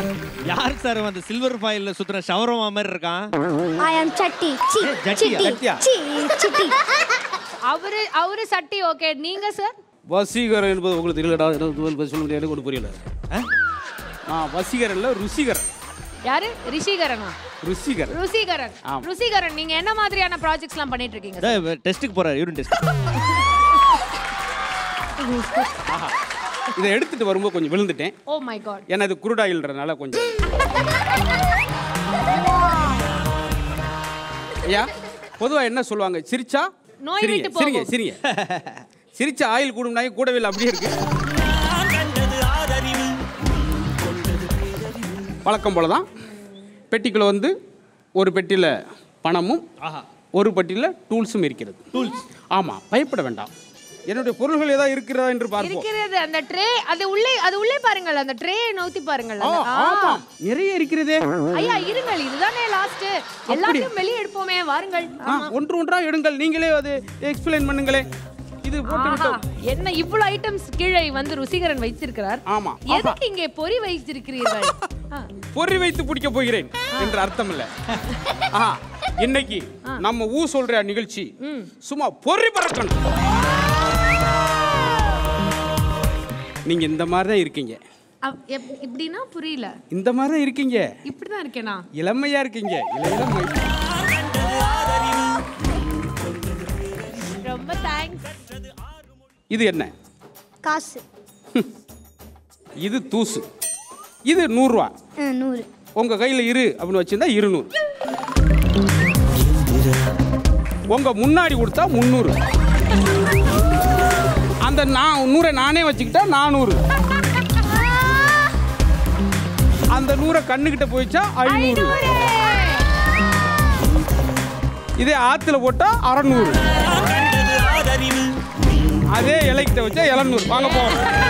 யார் சார் அந்த சில்வர் ஃபாயில்ல சுத்துற ஷவரமா மாதிரி இருக்கான் ஐ அம் சட்டி சி ஜட்டியா? சிட்டி ஜட்டியா? சி சிட்டி அவரு அவரு சட்டி ஓகே நீங்க சார் வசீகரன் என்பது உங்களுக்கு தெரியலடா எனக்கு பதில் சொல்ல முடியாது எனக்கு ஒன்றும் புரியல ஆ வசீகரன்ல ருசிகரன் யாரு ரிஷிகரனா ருசிகரன் ருசிகரன் ஆமா. ருசிகரன் நீங்க என்ன மாதிரியான ப்ராஜெக்ட்ஸ்லாம் பண்ணிட்டு இருக்கீங்க sir? டெஸ்ட்டுக்கு போறாரு யூரின் டெஸ்ட் ஆஹா இதை எடுத்துட்டு வரும்போது கொஞ்சம் விழுந்துட்டேன் ஓ மை காட் ஏன்னா இது குருடாயில்ன்றனால கொஞ்சம் ஐயா பொதுவா என்ன சொல்லுவாங்க சிரிச்சா நோய் சிரிங்க விட்டு சிரிங்க போகும். சிரிங்க சிரிச்சா ஆயில் கூடும்னாங்க கூடவே இல்லை அப்படியே இருக்கு வழக்கம் போல தான் பெட்டிக்குள்ள வந்து ஒரு பெட்டியில் பணமும் ஒரு பெட்டியில் டூல்ஸும் இருக்கிறது டூல்ஸ் ஆமாம் பயப்பட வேண்டாம் என்னுடைய பொருள்கள் ஏதாவது இருக்கிறதா என்று பார்ப்போம் இருக்கிறது அந்த ட்ரே அது உள்ளே அது உள்ளே பாருங்கள் அந்த ட்ரே நோத்தி பாருங்கள் ஆ, அந்த- ஆ. ஆமாம் நிறைய இருக்கிறதே ஐயா இருங்கள் இதுதானே லாஸ்ட் எல்லாத்தையும் வெளியே எடுப்போமே வாருங்கள் ஆ, ஒன்று ஒன்றா எடுங்கள் நீங்களே அது எக்ஸ்பிளைன் பண்ணுங்களே இது போட்டு ஆஹா, விட்டோம் என்ன இவ்வளவு ஐட்டம்ஸ் கீழே வந்து ருசிகரன் வைத்திருக்கிறார் ஆமா எதுக்கு இங்கே பொறி வைத்திருக்கிறீர்கள் ஆ, பொறி வைத்து பிடிக்க போகிறேன் என்று அர்த்தம் இல்ல ஆஹா இன்னைக்கு நம்ம ஊ சொல்ற நிகழ்ச்சி சும்மா பொறி பறக்கணும் நீங்க இந்த மாதிரி தான் இருக்கீங்க அப்- எப்- இப்படின்னா புரியல இந்த மாதிரி தான் இருக்கீங்க இப்படிதான் இருக்கேனா இளமையா இருக்கீங்க இள- இளமை ரொம்ப தேங்க்ஸ் இது என்ன காசு இது தூசு இது நூறுரூவா ஆ, நூறு உங்க கையில இரு அப்படின்னு வச்சிருந்தா இருநூறு உங்க முன்னாடி கொடுத்தா முந்நூறு அந்த நான் நூறை நானே வச்சுக்கிட்டா நானூறு அந்த நூறை கண்ணுக்கிட்ட போயிச்சா ஐநூறு இதே ஆத்துல போட்டா அறநூறு அதே இலைக்கிட்ட வச்சா எழுநூறு வாங்க போவோம்